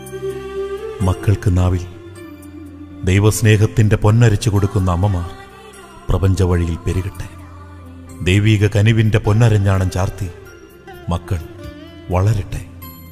മക്കൾക്ക് നാവിൽ ദൈവസ്നേഹത്തിന്റെ പൊന്നരച്ചു കൊടുക്കുന്ന അമ്മമാർ പ്രപഞ്ച വഴിയിൽ പെരുകട്ടെ ദൈവീക കനിവിന്റെ പൊന്നരഞ്ഞാണം ചാർത്തി മക്കൾ വളരട്ടെ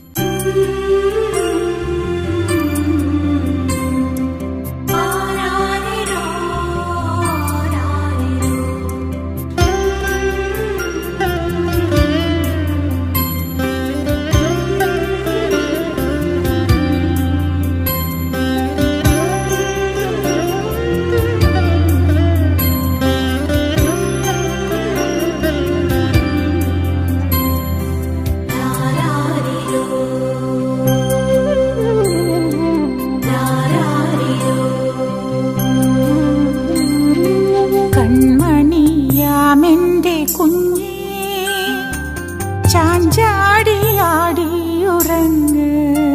കൺമണിയാമെന്റെ കുഞ്ഞേ ചാഞ്ചാടിയാടിയുറങ്ങ്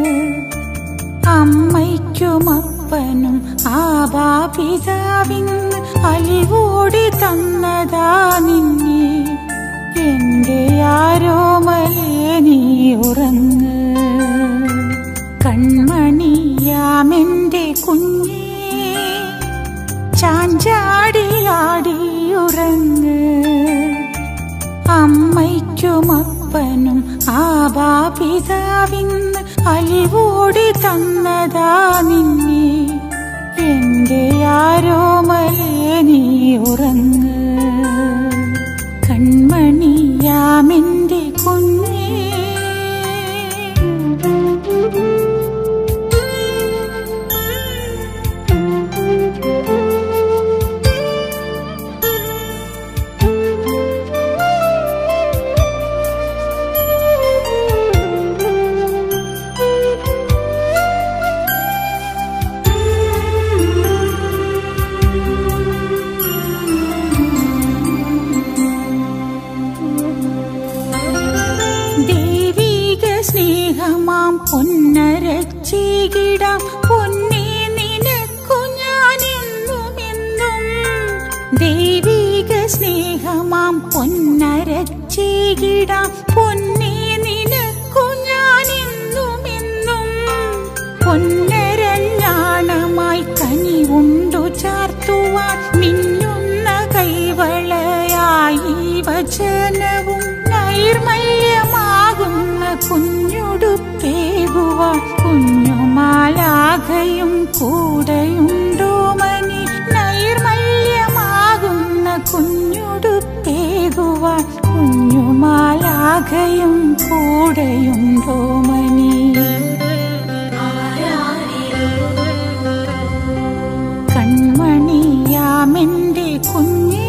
അമ്മയ്ക്കും അപ്പനും ആബാപിതാവിന് അലിവോടി തന്നതാ നിന്നെ എന്റെ ആരോമലേ നീ ഉറങ്ങ് കൺമണിയാമെന്റെ കുഞ്ഞേ ചാഞ്ചാടിയാടിയുറങ്ങ് അമ്മയ്ക്കും അപ്പനും ആബാപിതാവിന്ന് അലിവോടി തന്നതാ നിന്നെ എന്റെ ആരോമലേ നീ ഉറങ്ങ് കൺമണിയാമെന്റെ കുഞ്ഞേ ദൈവീക സ്നേഹമാം പൊന്നരച്ചികിടാം പൊന്നേ നിനക്കു ഞാൻ എന്നും എന്നും ദൈവീക സ്നേഹമാം പൊന്നരച്ചികിടാം പൊന്നേ നിനക്കു ഞാൻ എന്നും എന്നും പൊന്നരഞ്ഞാണമായി കനിവുണ്ടു ചാർത്തുവാൻ മിന്നുന്ന കൈവളയായി വചനവും നൈർമല്യമാകുന്ന കുഞ്ഞുടുപ്പേകുവാൻ കുഞ്ഞുമാലാകയും കൂടെയുണ്ടോ മനി നൈർമല്യമാകുന്ന കുഞ്ഞുടുപ്പേകുവാൻ കുഞ്ഞുമാലാകയും കൂടെയുണ്ടോ മനി കൺമണിയാമെന്റെ കുഞ്ഞേ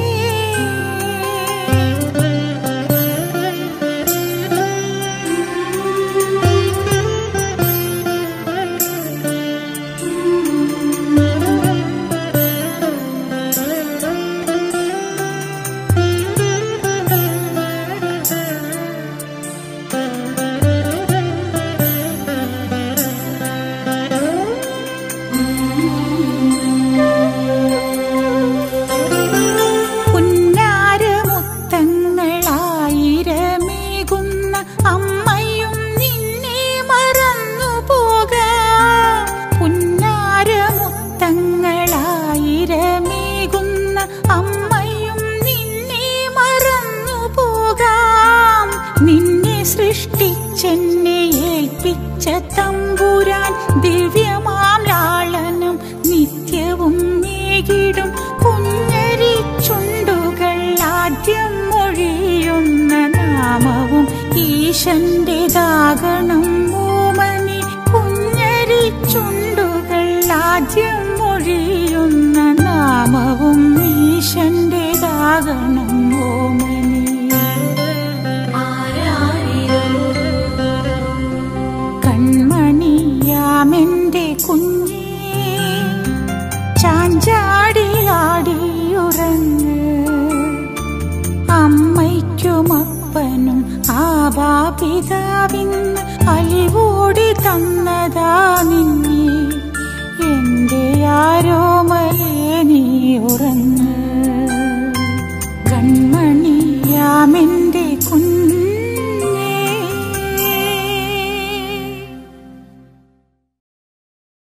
പുന്നാരമുത്തങ്ങളായിരമേകുന്ന അമ്മയും നിന്നെ മറന്നു പോകാം പുന്നാരമുത്തങ്ങളായിരമേകുന്ന അമ്മയും നിന്നെ മറന്നു പോകാം നിന്നെ സൃഷ്ടിച്ചെന്നെ ഏൽപ്പിച്ച തമ്പുരാൻ ദിവ്യമാം ലാളനം നിത്യവും നേകിടും കുഞ്ഞരി ചുണ്ടുകൾ ആദ്യം മൊഴിയുന്ന നാമവും ഈശന്റേതാകണം ഓമനി കുഞ്ഞരി ചുണ്ടുകൾ ആദ്യം മൊഴിയുന്ന നാമവും ഈശന്റേതാകണം ഓമനി കൺമണിയാമെന്റെ കുഞ്ഞേ ചാഞ്ചാടിയാടിയുറങ്ങ് അമ്മയ്ക്കും അപ്പനും ആബാപിതാവിന്ന് അലിവോടി തന്ന